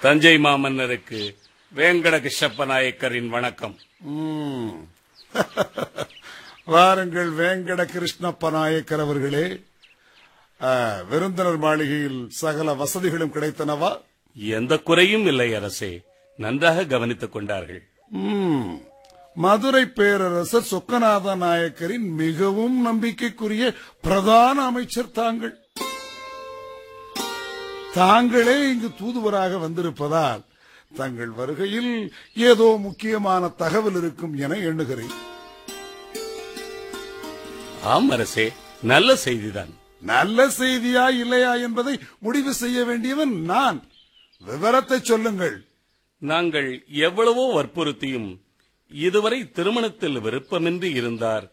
தஞ்சை மாமன்னருக்கு வேங்கட கிருஷ்ணப்ப நாயக்கரின் வணக்கம் ம். வாருங்கள் வேங்கட கிருஷ்ணப்ப நாயக்கர் அவர்களே ஆ, விருந்தினர் மாளிகையில் சகல வசதிகளும் கிடைத்தனவா எந்த குறையும் இல்லை அரசே நன்றாக கவனித்துக் கொண்டார்கள் ம். மதுரை பேரரசர் சொக்கநாத நாயக்கரின் மிகவும் நம்பிக்கைக்குரிய பிரதான அமைச்சர் தாங்கள் தாங்களே இங்கு தூதுவராக வந்திருப்பதால் தங்கள் வருகையில் ஏதோ முக்கியமான தகவல் இருக்கும் என எண்ணுகிறேன் ஆம் அரசே நல்ல செய்திதான் நல்ல செய்தியா இல்லையா என்பதை முடிவு செய்ய வேண்டியவன் நான் விவரத்தை சொல்லுங்கள் நாங்கள் எவ்வளவோ வற்புறுத்தியும் இதுவரை திருமணத்தில் விருப்பமின்றி இருந்தார்